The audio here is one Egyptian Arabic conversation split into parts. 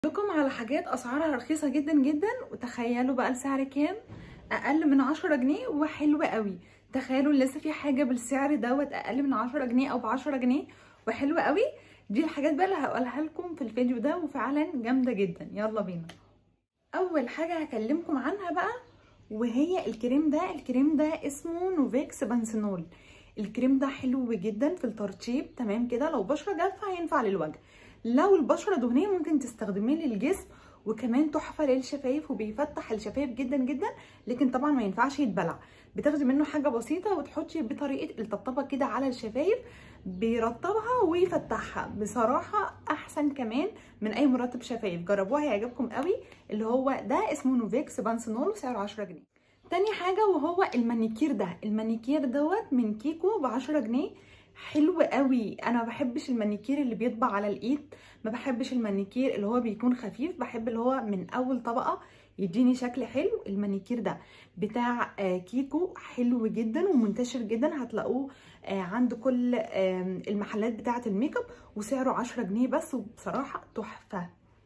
لكم على حاجات اسعارها رخيصه جدا جدا وتخيلوا بقى السعر كام اقل من 10 جنيه وحلوه قوي تخيلوا لسه في حاجه بالسعر دوت اقل من 10 جنيه او ب 10 جنيه وحلوه قوي دي الحاجات بقى اللي هقولها لكم في الفيديو ده وفعلا جامده جدا يلا بينا اول حاجه هكلمكم عنها بقى وهي الكريم ده الكريم ده اسمه نوفيكس بانسينول الكريم ده حلو جدا في الترطيب تمام كده لو بشره جافه هينفع للوجه لو البشره دهنيه ممكن تستخدميه للجسم وكمان تحفه للشفايف وبيفتح الشفايف جدا جدا لكن طبعا ما ينفعش يتبلع بتاخدي منه حاجه بسيطه وتحطي بطريقه الطبطبه كده على الشفايف بيرطبها ويفتحها بصراحه احسن كمان من اي مرطب شفايف جربوها هيعجبكم قوي اللي هو ده اسمه نوفيكس بانسينول وسعره 10 جنيه تاني حاجه وهو المانيكير ده المانيكير دوت من كيكو ب 10 جنيه حلو قوي انا ما بحبش المانيكير اللي بيطبع على الايد ما بحبش المانيكير اللي هو بيكون خفيف بحب اللي هو من اول طبقه يديني شكل حلو المانيكير ده بتاع كيكو حلو جدا ومنتشر جدا هتلاقوه عند كل المحلات بتاعه الميك اب وسعره 10 جنيه بس وبصراحه تحفه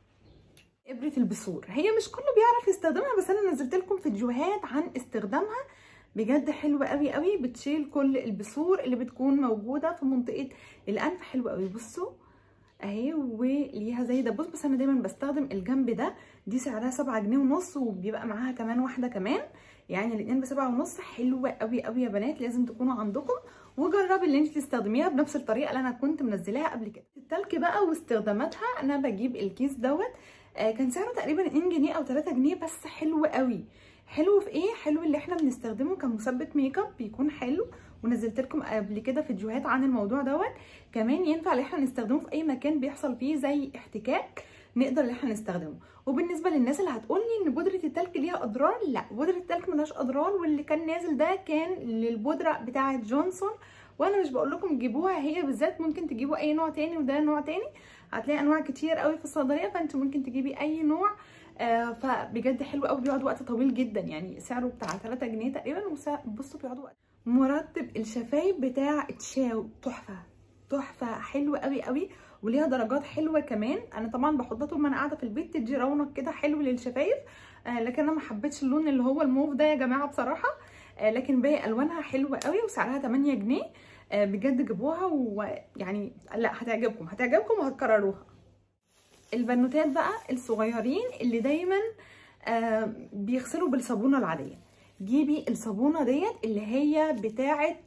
ابره البثور هي مش كله بيعرف يستخدمها بس انا نزلت لكم فيديوهات عن استخدامها بجد حلوه قوي قوي بتشيل كل البثور اللي بتكون موجوده في منطقه الانف حلوه قوي بصوا اهي وليها زي ده بص بس انا دايما بستخدم الجنب ده دي سعرها سبعة جنيه ونص وبيبقى معاها كمان واحده كمان يعني الاتنين بسبعة ونص حلوه قوي قوي يا بنات لازم تكونوا عندكم وجربي اللي انت تستخدميها بنفس الطريقه اللي انا كنت منزلاها قبل كده التلك بقى واستخداماتها انا بجيب الكيس دوت آه كان سعره تقريبا 2 جنيه او 3 جنيه بس حلو قوي حلو في ايه حلو اللي احنا بنستخدمه كمثبت ميك اب بيكون حلو ونزلت لكم قبل كده فيديوهات عن الموضوع دوت كمان ينفع ان احنا نستخدمه في اي مكان بيحصل فيه زي احتكاك نقدر ان احنا نستخدمه وبالنسبه للناس اللي هتقول لي ان بودره التلك ليها اضرار لا بودره التلك ملهاش اضرار واللي كان نازل ده كان للبودره بتاعه جونسون وانا مش بقول لكم تجيبوها هي بالذات ممكن تجيبوا اي نوع تاني وده نوع تاني هتلاقي انواع كتير قوي في الصيدليه فانت ممكن تجيبي اي نوع آه فبجد حلو قوي بيقعد وقت طويل جدا يعني سعره بتاع 3 جنيه تقريبا بصوا بيقعد وقت مرطب الشفايف بتاع تشاو تحفه تحفه حلو قوي قوي وليها درجات حلوه كمان انا طبعا بحطها طول ما انا قاعده في البيت تدي رونق كده حلو للشفايف آه لكن انا ما حبيتش اللون اللي هو الموف ده يا جماعه بصراحه آه لكن باقي الوانها حلوه قوي وسعرها 8 جنيه آه بجد جيبوها ويعني لا هتعجبكم هتعجبكم وهتكرروها البنوتات بقى الصغيرين اللي دايما آه بيغسلوا بالصابونه العاديه جيبي الصابونه ديت اللي هي بتاعه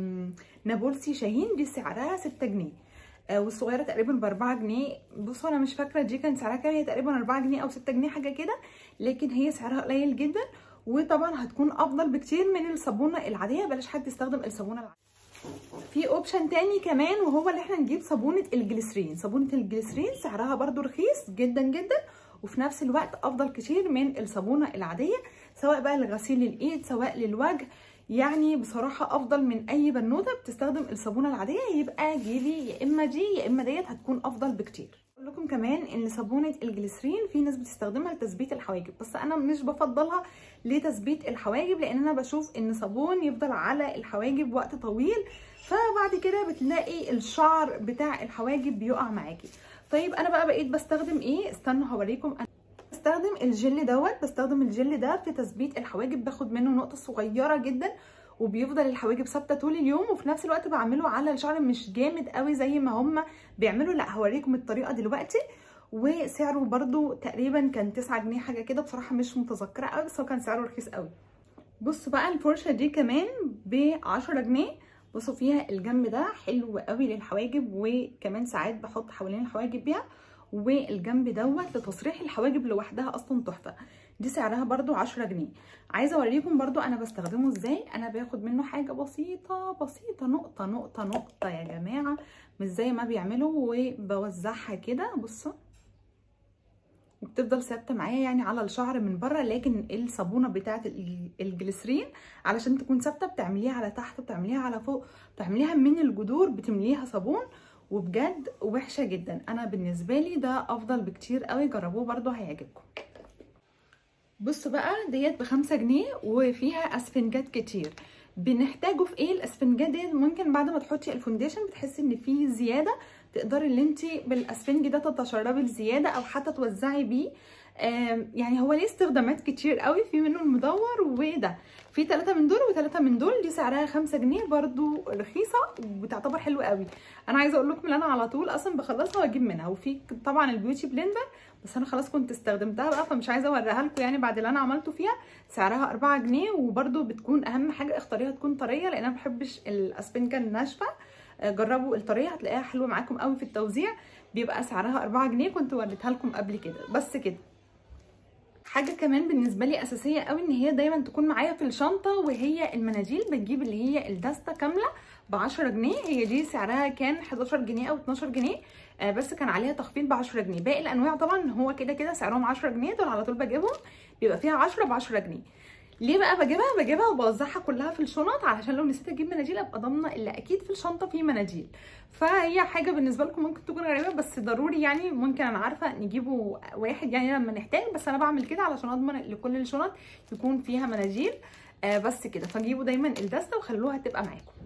نابلسي شاهين دي سعرها 6 جنيه آه والصغيره تقريبا ب 4 جنيه بصوا انا مش فاكره دي كان سعرها كام هي تقريبا 4 جنيه او 6 جنيه حاجه كده لكن هي سعرها قليل جدا وطبعا هتكون افضل بكتير من الصابونه العاديه بلاش حد يستخدم الصابونه العاديه في اوبشن تاني كمان وهو اللي احنا نجيب صابونه الجليسرين صابونه الجليسرين سعرها برده رخيص جدا جدا وفي نفس الوقت افضل كتير من الصابونه العاديه سواء بقى لغسيل الايد سواء للوجه يعني بصراحه افضل من اي بنوته بتستخدم الصابونه العاديه يبقى جيبي يا اما دي يا اما ديت هتكون افضل بكتير اقول لكم كمان ان صابونه الجليسرين في ناس بتستخدمها لتثبيت الحواجب بس انا مش بفضلها لتثبيت الحواجب لان انا بشوف ان صابون يفضل على الحواجب وقت طويل فبعد كده بتلاقي الشعر بتاع الحواجب بيقع معاكي طيب انا بقى بقيت بستخدم ايه استنوا هوريكم انا بستخدم الجل دوت بستخدم الجل ده في تثبيت الحواجب باخد منه نقطه صغيره جدا وبيفضل الحواجب ثابته طول اليوم وفي نفس الوقت بعمله على الشعر مش جامد قوي زي ما هم بيعملوا لا هوريكم الطريقه دلوقتي وسعره برده تقريبا كان 9 جنيه حاجه كده بصراحه مش متذكره قوي بس هو كان سعره رخيص قوي بصوا بقى الفرشه دي كمان ب 10 جنيه بصوا فيها الجنب ده حلو قوي للحواجب وكمان ساعات بحط حوالين الحواجب بيها والجنب دوت لتصريح الحواجب لوحدها اصلا تحفه دي سعرها برده 10 جنيه عايزه اوريكم برده انا بستخدمه ازاي انا باخد منه حاجه بسيطه بسيطه نقطه نقطه نقطه يا جماعه مش زي ما بيعملوا وبوزعها كده بصوا وبتفضل ثابته معايا يعني على الشعر من بره لكن الصابونه بتاعه الجليسرين علشان تكون ثابته بتعمليها على تحت وبتعمليها على فوق بتعمليها من الجذور بتمليها صابون وبجد وحشه جدا انا بالنسبه لي ده افضل بكتير قوي جربوه برده هيعجبكم بصوا بقى ديت بخمسة جنيه وفيها اسفنجات كتير بنحتاجه في ايه الاسفنجات ديت ممكن بعد ما تحطي الفونديشن بتحسي ان في زياده تقدري اللي انت بالاسفنج ده تتشربي الزياده او حتى توزعي بيه آم، يعني هو ليه استخدامات كتير قوي في منه المدور وده في ثلاثة من دول وثلاثة من دول دي سعرها خمسة جنيه برضو رخيصة وبتعتبر حلوة قوي انا عايزة اقول لكم ان انا على طول اصلا بخلصها واجيب منها وفي طبعا البيوتي بلندر بس انا خلاص كنت استخدمتها بقى فمش عايزة اوريها لكم يعني بعد اللي انا عملته فيها سعرها أربعة جنيه وبرضو بتكون اهم حاجة اختاريها تكون طرية لان انا بحبش الاسبنكة الناشفة آه، جربوا الطريقة هتلاقيها حلوة معاكم قوي في التوزيع بيبقى سعرها أربعة جنيه كنت وريتها لكم قبل كده بس كده حاجه كمان بالنسبه لي اساسيه قوي ان هي دايما تكون معايا في الشنطه وهي المناديل بتجيب اللي هي الدستة كامله ب 10 جنيه هي دي سعرها كان 11 جنيه او 12 جنيه آه بس كان عليها تخفيض ب 10 جنيه باقي الانواع طبعا هو كده كده سعرهم 10 جنيه دول على طول بجيبهم بيبقى فيها 10 ب 10 جنيه ليه بقى بجيبها بجيبها وبوزعها كلها في الشنط علشان لو نسيت اجيب مناديل ابقى ضامنه اللي اكيد في الشنطه فيه مناديل فهي حاجه بالنسبه لكم ممكن تكون غريبه بس ضروري يعني ممكن انا عارفه نجيبه واحد يعني لما نحتاج بس انا بعمل كده علشان اضمن لكل الشنط يكون فيها مناديل آه بس كده فجيبوا دايما الدسته وخلوها تبقى معاكم